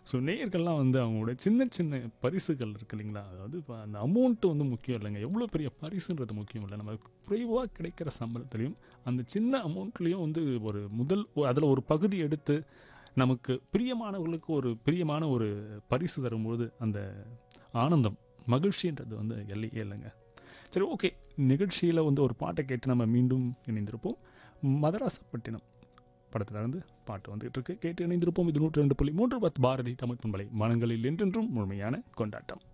so நேயர்கள்லாம் வந்து அவங்களோட சின்ன சின்ன பரிசுகள் இருக்கு இல்லைங்களா அதாவது இப்போ அந்த அமௌண்ட்டு வந்து முக்கியம் இல்லைங்க எவ்வளோ பெரிய பரிசுன்றது முக்கியம் இல்லை நம்ம குறைவாக கிடைக்கிற சம்பளத்துலேயும் அந்த சின்ன அமௌண்ட்லேயும் வந்து ஒரு முதல் அதில் ஒரு பகுதி எடுத்து நமக்கு பிரியமானவர்களுக்கு ஒரு பிரியமான ஒரு பரிசு தரும்போது அந்த ஆனந்தம் மகிழ்ச்சின்றது வந்து எல்லையே இல்லைங்க சரி ஓகே நிகழ்ச்சியில் வந்து ஒரு பாட்டை கேட்டு நம்ம மீண்டும் இணைந்திருப்போம் மதராசப்பட்டினம் படத்துல இருந்து பாட்டு வந்துகிட்டு இருக்கு கேட்டு இணைந்திருப்போம் இது நூற்றி ரெண்டு புள்ளி மூன்று பத்து பாரதி தமிழ் பண்பலை மனங்களில் என்றென்றும் முழுமையான கொண்டாட்டம்